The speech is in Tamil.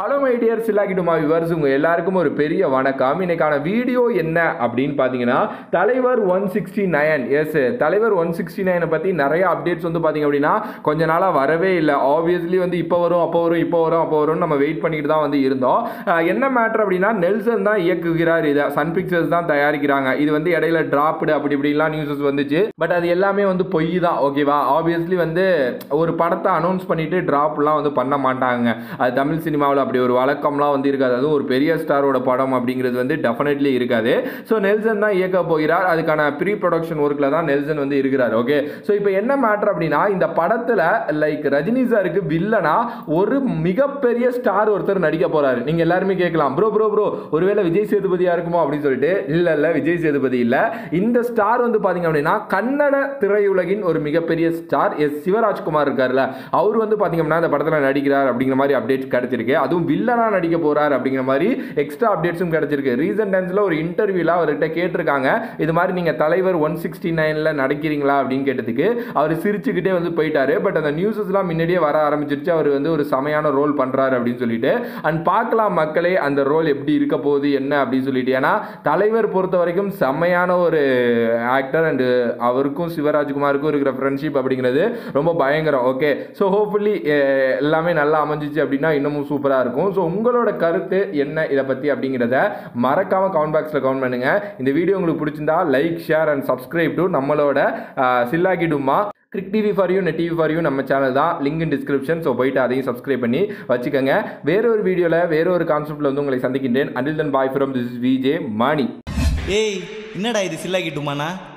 ஹலோ மை டியர் சில்லாக்கிட்டுமா விவர்ஸ் உங்கள் எல்லாருக்கும் ஒரு பெரிய வணக்கம் இன்னைக்கான வீடியோ என்ன அப்படின்னு பார்த்தீங்கன்னா தலைவர் ஒன் சிக்ஸ்டி நைன் எஸ் தலைவர் ஒன் சிக்ஸ்டி நைனை பற்றி நிறைய அப்டேட்ஸ் வந்து பார்த்தீங்க அப்படின்னா கொஞ்ச நாளாக வரவே இல்லை ஆப்வியஸ்லி வந்து இப்போ வரும் அப்போ வரும் இப்போ வரும் அப்போ வரும்னு நம்ம வெயிட் பண்ணிட்டு தான் வந்து இருந்தோம் அஹ் என்ன மேட்ரு அப்படின்னா நெல்சன் தான் இயக்குகிறார் இதை சன் பிக்சர்ஸ் தான் தயாரிக்கிறாங்க இது வந்து இடையில டிராப்டு அப்படி இப்படிலாம் நியூஸஸ் வந்துச்சு பட் அது எல்லாமே வந்து பொய் தான் ஓகேவா ஆப்வியஸ்லி வந்து ஒரு படத்தை அனௌன்ஸ் பண்ணிட்டு டிராப்லாம் வந்து பண்ண மாட்டாங்க அது தமிழ் சினிமாவில் அப்படி ஒரு வழக்கம்லாம் வந்து இருக்காது அதுவும் ஒரு பெரிய ஸ்டாரோட படம் அப்படிங்கிறது வந்து டெஃபினெட்லி இருக்காது ஸோ நெல்சன் தான் இயக்க போகிறார் அதுக்கான ப்ரீ ப்ரொடக்ஷன் ஒர்க்கில் தான் நெல்சன் வந்து இருக்கிறார் ஓகே ஸோ இப்போ என்ன மேட்ரு அப்படின்னா இந்த படத்தில் லைக் ரஜினி சாருக்கு வில்லனா ஒரு மிகப்பெரிய ஸ்டார் ஒருத்தர் நடிக்க போறாரு நீங்க எல்லாருமே கேட்கலாம் ப்ரோ ப்ரோ ப்ரோ ஒருவேளை விஜய் சேதுபதியா இருக்குமோ அப்படின்னு சொல்லிட்டு இல்ல இல்ல விஜய் சேதுபதி இல்ல இந்த ஸ்டார் வந்து பாத்தீங்க அப்படின்னா கன்னட திரையுலகின் ஒரு மிகப்பெரிய ஸ்டார் எஸ் சிவராஜ்குமார் இருக்காருல்ல அவர் வந்து பாத்தீங்க அப்படின்னா இந்த படத்துல நடிக்கிறார் அப்படிங்கிற மாதிரி அப்டேட் கிடைச்சிருக்கு அதுவும் வில்லனா நடிக்க போறார் அப்படிங்கிற மாதிரி எக்ஸ்ட்ரா அப்டேட்ஸும் கிடைச்சிருக்கு ரீசன்ட் டைம்ஸ்ல ஒரு இன்டர்வியூல அவர்கிட்ட கேட்டிருக்காங்க இது மாதிரி நீங்க தலைவர் ஒன் சிக்ஸ்டி நைன்ல நடிக்கிறீங்களா அப்படின்னு கேட்டதுக்கு அவர் சிரிச்சுக்கிட்டே வந்து போயிட்டாரு பட் அந்த நியூஸஸ்லாம் முன்னாடியே வர ஆரம்பிச்சிருச்சு அவர் வந்து ஒரு செமையான ரோல் பண்றாரு அப்படின்னு சொல்லிட்டு அண்ட் பார்க்கலாம் மக்களே அந்த ரோல் எப்படி இருக்க போகுது என்ன அப்படின்னு சொல்லிட்டு ஏன்னா தலைவர் பொறுத்த வரைக்கும் செம்மையான ஒரு ஆக்டர் அண்டு அவருக்கும் சிவராஜ்குமாருக்கும் இருக்கிற ஃப்ரெண்ட்ஷிப் அப்படிங்கிறது ரொம்ப பயங்கரம் ஓகே ஸோ ஹோப்ஃபுல்லி எல்லாமே நல்லா அமைஞ்சிச்சு அப்படின்னா இன்னமும் சூப்பராக இருக்கும் ஸோ உங்களோட கருத்து என்ன இதை பற்றி அப்படிங்கிறத மறக்காம கமெண்ட் பாக்ஸில் கமெண்ட் பண்ணுங்க இந்த வீடியோ உங்களுக்கு பிடிச்சிருந்தா like share and subscribe to நம்மளோட சில்லாக்கி டும்மா crick TV for you net TV for you நம்ம சேனல் தான் லிங்க் இன் டிஸ்கிரிப்ஷன் ஸோ போயிட்டு அதையும் சப்ஸ்கிரைப் பண்ணி வச்சுக்கோங்க வேற ஒரு வீடியோவில் வேற ஒரு கான்செப்ட்டில் வந்து உங்களை சந்திக்கின்றேன் until then bye from this VJ Mani ஏய் என்னடா இது சில்லாக்கிட்டுமாண்ணா